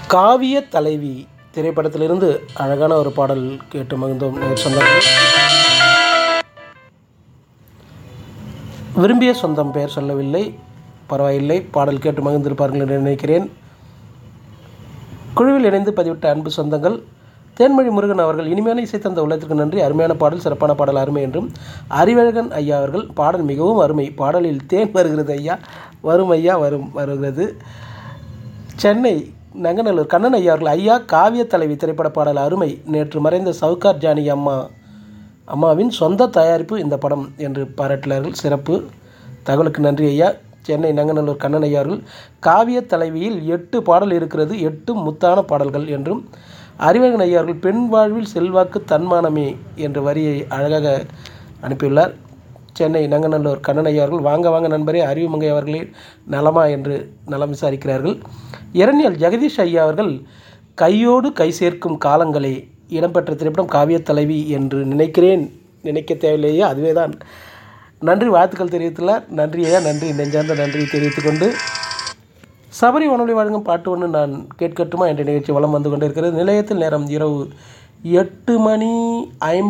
காவிய தலைவி திரைப்படத்திலிருந்து அழகான ஒரு பாடல் கேட்டு மகிழ்ந்தோம் நேர் சொந்தங்களே விரும்பிய சொந்தம் பெயர் சொல்லவில்லை பரவாயில்லை பாடல் கேட்டு மகிழ்ந்திருப்பார்கள் என்று நினைக்கிறேன் குழுவில் இணைந்து பதிவிட்ட அன்பு சொந்தங்கள் தேன்மொழி முருகன் அவர்கள் இனிமையான இசை தந்த உள்ளத்திற்கு நன்றி அருமையான பாடல் சிறப்பான பாடல் அருமை என்றும் அறிவழகன் ஐயா அவர்கள் பாடல் மிகவும் அருமை பாடலில் தேன் வருகிறது ஐயா வரும் ஐயா வரும் வருகிறது சென்னை நங்கநல்லூர் கண்ணன் ஐயா அவர்கள் ஐயா காவிய தலைவி திரைப்பட பாடல் அருமை நேற்று மறைந்த சவுகார் ஜானி அம்மா அம்மாவின் சொந்த தயாரிப்பு இந்த படம் என்று பாராட்டினார்கள் சிறப்பு தகவலுக்கு நன்றி ஐயா சென்னை நங்கநல்லூர் கண்ணன் ஐயா அவர்கள் காவிய தலைவியில் எட்டு பாடல் இருக்கிறது எட்டு முத்தான பாடல்கள் என்றும் அறிவகன் ஐயா அவர்கள் பெண் வாழ்வில் செல்வாக்கு தன்மானமே என்ற வரியை அழகாக அனுப்பியுள்ளார் சென்னை நங்கநல்லூர் கண்ணன் ஐயா அவர்கள் வாங்க வாங்க நண்பரே அறிவுமங்கை அவர்களே நலமா என்று நலம் விசாரிக்கிறார்கள் இரணியல் ஜெகதீஷ் ஐயா அவர்கள் கையோடு கை சேர்க்கும் காலங்களே இடம்பெற்ற திரைப்படம் காவிய தலைவி என்று நினைக்கிறேன் நினைக்க தேவையில்லையே அதுவே தான் நன்றி வாழ்த்துக்கள் தெரிவித்துள்ளார் நன்றி ஐயா நன்றி நெஞ்சார்ந்த நன்றி தெரிவித்துக்கொண்டு சபரி வானொலி வழங்கும் பாட்டு ஒன்று நான் கேட்கட்டுமா என்ற நிகழ்ச்சி வளம் வந்து கொண்டிருக்கிறது நிலையத்தில் நேரம் இரவு எட்டு மணி ஐம்பது